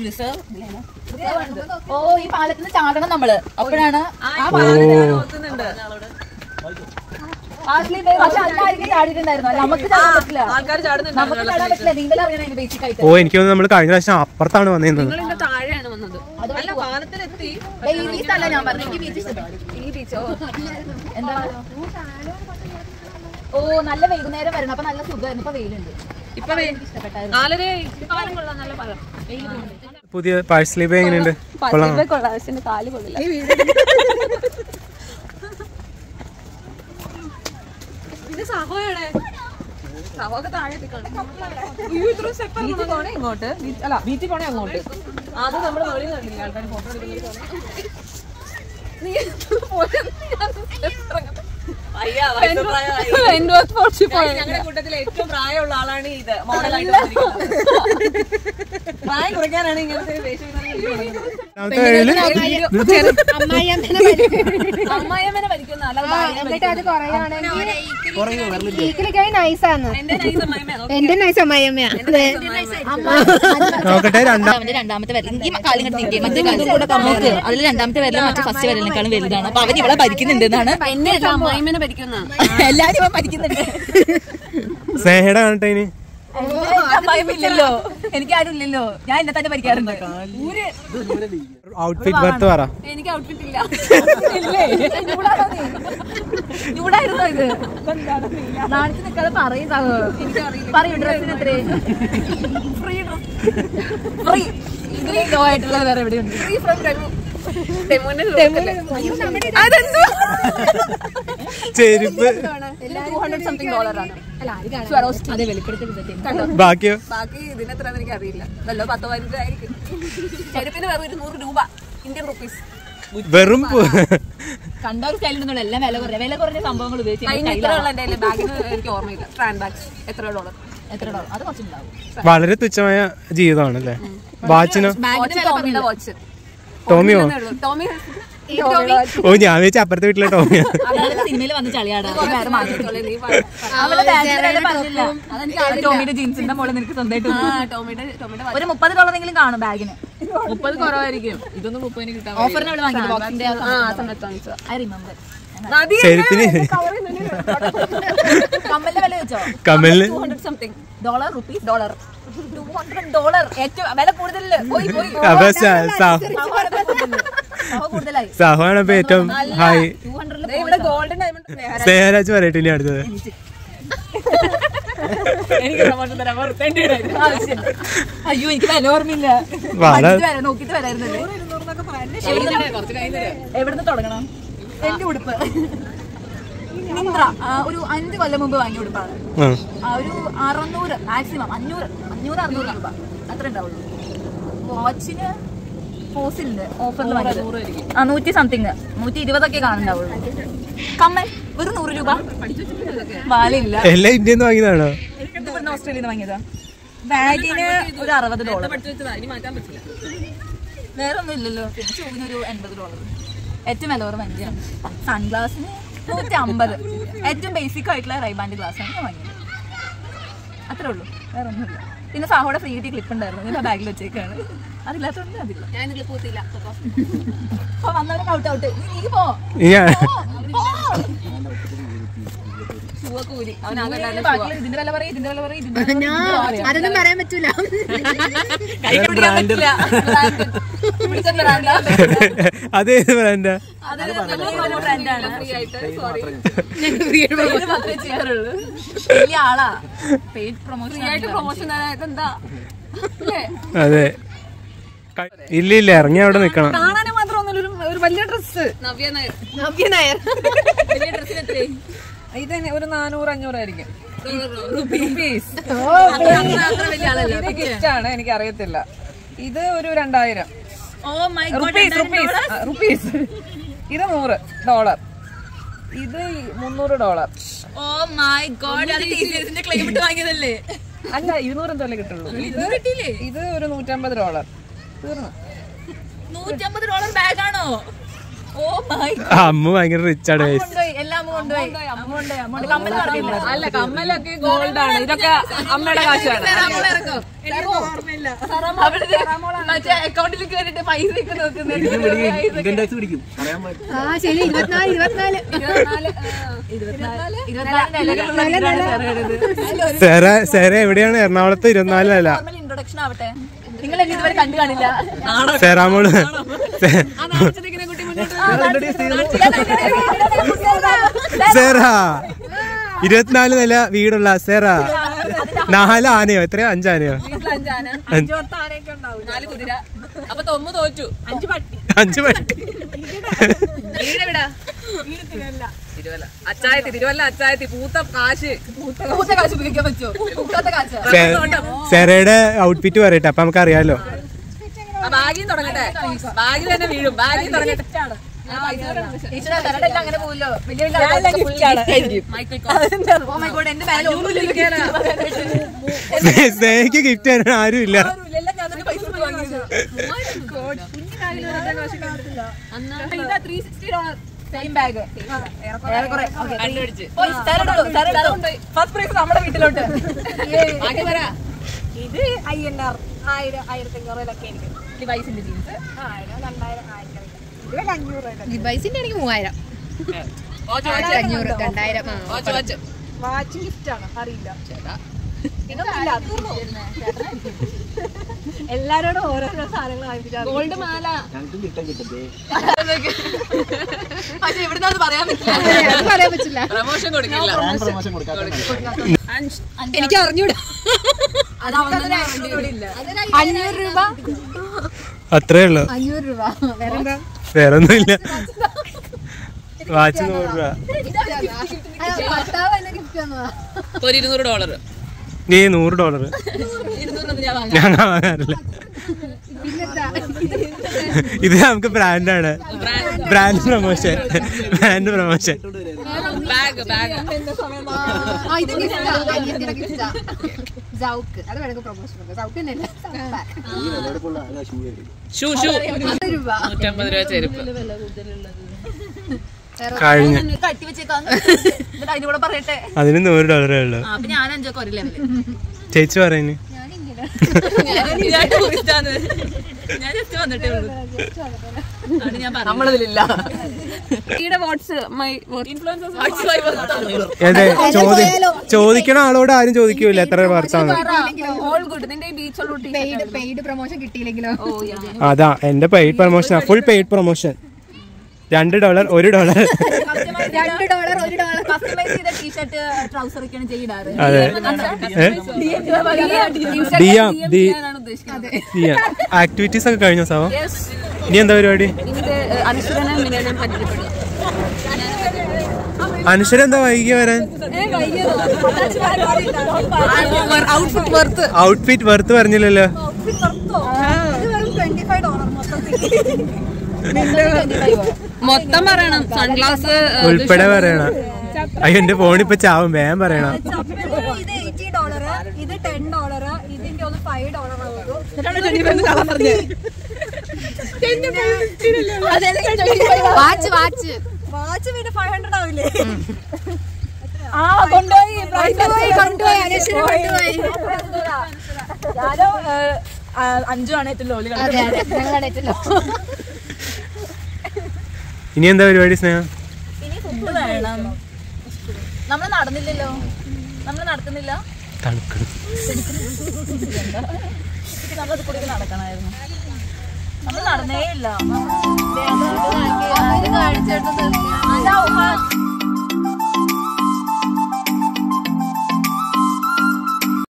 Reserve ഓ ഈ പാലത്തിന് ചാടണം നമ്മള് അപ്പോഴാണ് ആ പാലത്തിൽ പക്ഷെ അല്ലായിരിക്കും ചാടിയിട്ടുണ്ടായിരുന്നു അല്ല, നമുക്ക് ചാടാൻ പറ്റില്ല ആൾക്കാർ ചാടുന്നുണ്ട് നമുക്ക് ചാടാൻ പറ്റില്ല നീന്തൽ അറിയണം ബേസിക് ആയിട്ട് ഓ എനിക്ക് തോന്നുന്നു നമ്മൾ കഴിഞ്ഞ പ്രാവശ്യം അപ്പുറത്താണ് വന്നിരുന്നത് നിങ്ങളിന്റെ താഴെയാണ് വന്നത് അല്ല പാലത്തിലെത്തി ദേ, ഈ ബീച്ച് അല്ല ഞാൻ പറഞ്ഞു എനിക്ക് ബീച്ച് ഇഷ്ടപ്പെട്ടു ഈ ബീച്ചോ എന്താ ഓ നല്ല വൈകുന്നേരം വരണം അപ്പൊ നല്ല സുഖമായിരുന്നു ഇപ്പൊ വെയിലുണ്ട് ഇപ്പൊ ഇഷ്ടപ്പെട്ടായിരുന്നു നാലര പാലം കൊള്ളാം നല്ല പാലം പുതിയ പാഴ്സലി ബേ എങ്ങനെയുണ്ട് കൊള്ളാം കൊള്ളാം പക്ഷെ എന്റെ കാല് കൊള്ളില്ല പിന്നെ സഹോയാണ് സഹോക്കെ താഴെ ഇത്ര സ്റ്റെപ്പ് ബീച്ചിൽ പോണേ ഇങ്ങോട്ട് ബീച്ച്- അല്ല ബീച്ചിൽ പോണേ അങ്ങോട്ട് അത് നമ്മുടെ വെളിയിൽ കണ്ടില്ലേ ആൾക്കാർ ഫോട്ടോ ഞങ്ങളുടെ കൂട്ടത്തിൽ ഏറ്റവും പ്രായമുള്ള ആളാണ് ഇത് മോഡലായിട്ട് പ്രായം കുറയ്ക്കാനാണ് ഇങ്ങനത്തെ രണ്ടാമത്തെ വേളയില് അമ്മായിയമ്മനെ ഭരിക്കുന്ന അല്ലാതെ എന്നിട്ട് അത് കുറയുകയാണെങ്കിൽ ഈക്കിലേക്കായി നൈസാണ് എന്റെ നൈസ് അമ്മായിമ്മ എന്റെ നൈസ് അമ്മായിയമ്മയാ നോക്കട്ടെ രണ്ടാം അവന്റെ രണ്ടാമത്തെ വിരൽ ഈ കാലും കണ്ട് നിൽക്കുക മറ്റേ കാലും കൂടെ നോക്ക് അതിൽ രണ്ടാമത്തെ വിരൽ മറ്റേ ഫസ്റ്റ് വിരലിനേക്കാളും വലുതാണ് അപ്പൊ അവൻ ഇവിടെ ഭരിക്കുന്നുണ്ട് എന്നാണ് എന്നെ അമ്മായിമ്മനെ ഭരിക്കുന്ന എല്ലാരും ഇവൻ ഭരിക്കുന്നുണ്ട് സ്നേഹയുടെ കാണട്ടെ ഇനി ഇല്ലല്ലോ എനിക്ക് ആരും ഇല്ലല്ലോ ഞാൻ എന്നെ തന്നെ ഭരിക്കാറുണ്ട് ഔട്ട്ഫിറ്റ് ബർത്ത് പറ എനിക്ക് ഔട്ട്ഫിറ്റ് ഇല്ല ചൂടായിരുന്നോ ഇത് നാണിച്ച് നിൽക്കാതെ പറയും പറയും ഡ്രസ്സിന് എത്രേ ഫ്രീ ഫ്രീ ഇതിൽ ലോ ആയിട്ടുള്ള വേറെ എവിടെയുണ്ട് ഫ്രീ ഫ്രം ഡെമോനെ ചെരുപ്പ് ടു ഹൺഡ്രഡ് സംതിങ് ഡോളറാണ് അതെ വെളിപ്പെടുത്തി ബാക്കിയോ ബാക്കി ഇതിനെത്രയാണെന്ന് എനിക്ക് അറിയില്ല വല്ലോ പത്തോ പതിനഞ്ചോ ആയിരിക്കും ചെരുപ്പിന് വെറും ഒരു നൂറ് രൂപ ഇന്ത്യൻ റുപ്പീസ് വെറും പു- കണ്ട ഒരു സ്റ്റൈൽ ഉണ്ടല്ലോ എല്ലാം വില കുറഞ്ഞ വില കുറഞ്ഞ സംഭവങ്ങൾ ഉപയോഗിച്ച് കഴിഞ്ഞ ഇത്ര ഉള്ള എന്റെ ബാഗിന് എനിക്ക് ഓർമ്മയില്ല ട്രാൻ ബാഗ്സ് എത്ര ഡോളർ എത്ര ഡോളർ അത് കുറച്ചുണ്ടാവും വളരെ തുച്ഛമായ ജീവിതമാണ് അല്ലേ വാച്ചിനോ ബാഗിന് ടോമിയുടെ വാച്ച് ടോമിയോ ടോമി ഓ ഞാൻ വെച്ച അപ്പുറത്തെ വീട്ടിലെ ടോമിയോ അതായത് സിനിമയിൽ വന്ന് ചളിയാടാ വേറെ മാറ്റി നീ അവളെ ബാഗിൽ പറഞ്ഞില്ല അതെനിക്ക് ടോമിയുടെ ജീൻസിന്റെ മോളെ നിനക്ക് സ്വന്തമായിട്ട് ആ ടോമിയുടെ ടോമിയുടെ ഒരു മുപ്പത് ഡോളറെങ്കിലും കാണും ബാഗിന് മുപ്പത് കുറവായിരിക്കും ഇതൊന്നും മുപ്പതിന് കിട്ടാൻ ഓഫറിന് അവള് വാങ്ങിയത് ബോക്സിന്റെ ആ ആ സമയത്ത് വാങ്ങിച്ചതാ ഐ റിമെമ്പർ ചെരുപ്പിന് കമ്മലിന്റെ വില വെച്ചോ കമലിന് two hundred something dollar rupees dollar two hundred dollar ഏറ്റവും വില കൂടുതലല്ലേ പോയി പോയി അപ്പൊ സ- സ- അവ കൂടുതലായി സഹോണ് അപ്പൊ ഏറ്റവും ഹായ് ടു ഹൺഡ്രഡിൽ ഇവിടെ ഗോൾഡൻ ഡയമണ്ട് സ്നേഹരാജ് പറയട്ടെ ഇനി അടുത്തത് എനിക്ക് പ്രമോഷൻ തരാൻ വെറുതെ ആവശ്യം അയ്യോ എനിക്ക് വില ഓർമ്മയില്ല വളരെ ഇത് വരാം, നോക്കിട്ട് വരായിരുന്നല്ലേ കുറച്ച് കഴിഞ്ഞ് എവിടുന്ന് തുടങ്ങണം എന്റെ ഉടുപ്പ് മിന്ത്ര ആ, ഒരു അഞ്ച് കൊല്ലം മുമ്പ് വാങ്ങിയ ഉടുപ്പാണ് ആ. ആ, ഒരു അറുന്നൂറ് മാക്സിമം അഞ്ഞൂറ് അഞ്ഞൂറ് അറുന്നൂറ് രൂപ അത്ര ഉണ്ടാവുള്ളൂ വാച്ചിന് ഫോസിലിന്റെ ഓഫറിൽ വാങ്ങിയത് ആ നൂറ്റി സംതിങ് നൂറ്റി ഇരുപതൊക്കെ കാണുന്നുണ്ടാവുള്ളൂ കമ്മൽ വെറും നൂറ് രൂപ വാലില്ല എല്ലാം ഇന്ത്യന്ന് വാങ്ങിയതാണോ ഇത് ഇവിടുന്ന് ഓസ്ട്രേലിയയിൽ നിന്ന് വാങ്ങിയതാ ബാഗിന് ഒരു അറുപത് ഡോളർ പഠിച്ചു വെച്ചതാ ഇനി മാറ്റാൻ പറ്റില്ല വേറെ ഒന്നും ഇല്ലല്ലോ പിന്നെ ഷൂവിന് ഒരു എൺപത് ഡോളർ ഏറ്റവും വില കുറവ് അഞ്ചാണ് സൺഗ്ലാസിന് നൂറ്റി അമ്പത് ഏറ്റവും ബേസിക് ആയിട്ടുള്ള റൈബാൻഡ് ഗ്ലാസ് ആണ് ഞാൻ വാങ്ങിയത് അത്രേ ഉള്ളൂ വേറെ ഒന്നുമില്ല പിന്നെ സാഹോടെ ഫ്രീ കിട്ടിയ ക്ലിപ്പ് ഉണ്ടായിരുന്നു ഞാൻ ബാഗിൽ വെച്ചേക്കാണ് അതില്ലാത്തതുകൊണ്ട് അതില്ല ഞാനിതിൽ പൂത്തില്ല അപ്പൊ വന്നവരൊക്കെ ഔട്ട് ഔട്ട് നീ പോ ഇനി ആ- ഷൂവൊക്കെ ഊരി അവൻ ആകെ ബാക്കിയുള്ള ഇതിന്റെ വില പറയും ഇതിന്റെ വില പറയും ഇതിന്റെ വില പറയും, ഇതിന്റെ വില പറയും. അതൊന്നും പറയാൻ പറ്റൂല കൈ പിടിക്കാൻ പറ്റില്ല പിടിച്ച brand ആ. അതേത് ബ്രാൻഡാ അത് നമ്മള് brand ആണ്. ഫ്രീ ആയിട്ട് സോറി ഇത് മാത്രമേ ചെയ്യാറുള്ളൂ വലിയ ആളാ പെയ്ഡ് പ്രൊമോഷൻ ഫ്രീ ആയിട്ട് പ്രൊമോഷൻ തരാൻ ഇതെന്താ അല്ലേ അതെ ക- ഇല്ല ഇല്ല ഇറങ്ങി അവിടെ നിക്കണം കാണാനും മാത്രം ഒന്നുമില്ല ഒരു- ഒരു വലിയ ഡ്രസ്സ് നവ്യ നായർ നവ്യ നായർ വലിയ ഡ്രസ്സിന് എത്രയായി ഇത് തന്നെ ഒരു നാനൂറ് അഞ്ഞൂറായിരിക്കും റുപ്പീസ് അത്ര വലിയ ആളല്ല ഇത് ഗിഫ്റ്റ് ആണ് എനിക്ക് അറിയത്തില്ല ഇത് ഒരു രണ്ടായിരം oh my rupees rupees rupees ഇത് നൂറ് ഡോളർ ഇത് മുന്നൂറ് ഡോളർ ഓ മൈ ഗോഡ് അത് ടീച്ചേഴ്സിന്റെ ക്ലെയിം വാങ്ങിയതല്ലേ അല്ല ഇരുന്നൂറ് എന്തല്ലേ കിട്ടുള്ളൂ ഇത് കിട്ടിയില്ലേ ഇത് ഒരു നൂറ്റമ്പത് ഡോളർ തീർന്നു നൂറ്റമ്പത് ഡോളർ ബാഗ് ആണോ ഓ മൈ ആ, അമ്മ ഭയങ്കര റിച്ച് ആണ് guys. കൊണ്ടുപോയി എല്ലാം അമ്മ കൊണ്ടുപോയി അമ്മ കൊണ്ടുപോയി അമ്മ കമ്മൽ പറഞ്ഞില്ല അല്ല കമ്മലൊക്കെ ഗോൾഡ് ആണ് ഇതൊക്കെ അമ്മയുടെ കാശാണ് അവിടെ മറ്റേ അക്കൗണ്ടിൽ കയറിട്ട് പൈസ ഒക്കെ നോക്കുന്നത് ഇൻകം ടാക്സ് പിടിക്കും പറയാൻ പാടില്ല ആ ശരി ഇരുപത്തിനാല് ഇരുപത്തിനാല് സെറ സെറ എവിടെയാണ് എറണാകുളത്ത് ഇരുപത്തിനാലല്ല ഇൻട്രൊഡക്ഷൻ ആവട്ടെ നിങ്ങൾ എന്നെ ഇതുവരെ കണ്ടു കാണില്ല സെറാമോള് സെ- സെറ ഇരുപത്തിനാല് നില വീടുള്ള സെറ നാല് ആനയോ എത്രയോ അഞ്ചാനയോ നാല് കുതിര അപ്പൊ തൊമ്മ തോറ്റു അഞ്ച് പട്ടി അഞ്ച് പറ്റി തിരുവല്ല അച്ചായത്തി തിരുവല്ല അച്ചായത്തി പൂത്ത കാശ് പൂത്ത കാശ് ഉപയോഗിക്കാൻ പറ്റുമോ പൂക്കാത്ത കാശ് സെ- സെറയുടെ ഔട്ട്ഫിറ്റ് പറയട്ടെ അപ്പൊ നമുക്ക് അറിയാലോ ആ ബാഗിൽ തുടങ്ങട്ടെ ബാഗിൽ തന്നെ വീഴും ബാഗിൽ തുടങ്ങട്ടെ ടീച്ചറെ തരടെ അങ്ങനെ പോവില്ലോ വലിയ വലിയ മൈക്കിൾ ഓ മൈ ഗോഡ് എന്റെ മേലെ ഒന്നുമില്ല സ്നേ- സ്നേഹയ്ക്ക് ഗിഫ്റ്റ് തരാൻ ആരും ഇല്ല ഞാൻ തന്നെ പൈസ കൊടുത്ത് വാങ്ങിയത്. ഇതാ 360 ഡോളർ സെയിം ബാഗ് ഏറെക്കുറെ Okay. കണ്ടുപിടിച്ച് പോയി, തരടോ, തരടോ. ഫസ്റ്റ് പ്രൈസ് നമ്മുടെ വീട്ടിലോട്ട് ബാക്കി പറ ഇത് ഐ എൻ ആർ ആയിരം ആയിരത്തി അഞ്ഞൂറിലൊക്കെ ആയിരിക്കും ഡിവൈസിന്റെ ജീൻസ് ആയിരം രണ്ടായിരം ആയിരം ഇത് അഞ്ഞൂറ് ഡിവൈസിന്റെ ആണെങ്കിൽ മൂവായിരം ഓ ചോദിച്ചു അഞ്ഞൂറ് രണ്ടായിരം ആ ഓ ചോദിച്ചു വാച്ച് ഗിഫ്റ്റ് ആണ് അറിയില്ല എല്ലാരോടും ഓരോരോ സാധനങ്ങൾ വാങ്ങിച്ചാൽ ഗോൾഡ് മാല ഞങ്ങൾക്ക് കിട്ടാൻ കിട്ടത്തേ പക്ഷെ ഇവിടുന്ന് അത് പറയാൻ പറ്റില്ല അത് പറയാൻ പറ്റില്ല പ്രമോഷൻ കൊടുക്കില്ല ബ്രാൻഡ് പ്രൊമോഷൻ കൊടുക്കാത്ത എനിക്ക് അറിഞ്ഞൂടാ അത് അവനൊന്നും അറിയണ്ടിയില്ല. അഞ്ഞൂറ് രൂപ അത്രേ ഉള്ളു അഞ്ഞൂറ് രൂപ വേറെന്താ വേറെ ഒന്നുമില്ല വാച്ച് നൂറ് രൂപ ഭർത്താവ് എന്നെ ഗിഫ്റ്റ് തന്നതാ ഒരു ഇരുന്നൂറ് ഡോളർ നീ നൂറ് ഡോളർ ഞാൻ വാങ്ങാറില്ല പിന്നെന്താ ഇത് നമുക്ക് ബ്രാൻഡാണ് brand promotion brand promotion bag bag ആ ഇത് ഗിഫ്റ്റാ അനിയത്തിയുടെ ഗിഫ്റ്റാ സൗക്ക് അത് വേണമെങ്കിൽ പ്രൊമോഷൻ ഉണ്ട് സൗക്ക് തന്നെയല്ല ഈ വിലയെടുപ്പുള്ള ആരാ ഷൂ ആയിരിക്കും ഷൂ ഷൂ പത്ത് രൂപ നൂറ്റമ്പത് രൂപ ചെരുപ്പ് കഴിഞ്ഞ് കട്ടി വെച്ചേക്കാന്ന് എന്നിട്ട് അതിന്റെ കൂടെ പറയട്ടെ അതിന് നൂറ് ഡോളറേ ഉള്ളു ആ, അപ്പൊ ഞാൻ അഞ്ചൊക്കെ ഒരു ലെവല് ചേച്ചി പറയുന്നു ഞാൻ tourist ആണ്. ഞാൻ ജസ്റ്റ് വന്നിട്ടേ ഉള്ളൂ അത് ഞാൻ പറഞ്ഞു നമ്മളിതിലില്ല ഈടെ വാട്സ് മൈ അതെ ചോദി ചോദിക്കണ ആളോട് ആരും ചോദിക്കൂല എത്ര വർത്താണ് ഓൾ ഗുഡ് നിന്റെ ബീച്ച് പെയ്ഡ് പെയ്ഡ് പ്രൊമോഷൻ കിട്ടിയില്ലെങ്കിലോ അതാ എന്റെ പെയ്ഡ് പ്രൊമോഷനാ ഫുൾ പെയ്ഡ് പ്രൊമോഷൻ രണ്ട് ഡോളർ ഒരു ഡോളർ രണ്ട് ഡോളർ ഒരു ഡോളർ കസ്റ്റമൈസ് ചെയ്ത ടീഷർട്ട് ട്രൗസർ ഒക്കെയാണ് ചെയ്യിടാറ് അതെ ഏ? ദിയാം ദി ദിയാം ആക്ടിവിറ്റീസ് ഒക്കെ കഴിഞ്ഞോ സാവ ഇനി എന്താ പരിപാടി അനുസരണ മിനനം പരിചയപ്പെടും അനുശ്വര എന്താ വൈകി വരാൻ ഔട്ട്ഫിറ്റ് വർത്ത് ഔട്ട്ഫിറ്റ് വെറുത്ത് പറഞ്ഞില്ലല്ലോ ട്വന്റി ഫൈവ് ഡോളർ മൊത്തം പറയണം സൺഗ്ലാസ് ഉൾപ്പെടെ പറയണം അയ്യോ എന്റെ ഫോണിപ്പോ ചാവും വേഗം പറയണം ഇത് എയ്റ്റി ഡോളർ ഇത് ടെൻ ഡോളർ ഇതിന്റെ ഒന്ന് five dollar watch watch watch പിന്നെ ഫൈവ് ഹൺഡ്രഡ് ആവില്ലേ ആ കൊണ്ടുപോയി കൊണ്ടുപോയി കൊണ്ടുപോയി അനശ്വര കൊണ്ടുപോയി ഞാനോ അഞ്ചുമാണ് ഏറ്റവും ലോലി അതെ അതെ ഞങ്ങളുടെ ഏറ്റവും ഇനി എന്താ പരിപാടി സ്നേഹം ഇനി ഫുഡ് വേണം നമ്മൾ നടന്നില്ലല്ലോ നമ്മൾ നടക്കുന്നില്ല തണുക്കണം നമ്മളത് കൂടി നടക്കണമായിരുന്നു നമ്മൾ നടന്നേ ഇല്ല കാണിച്ചെടുത്തത്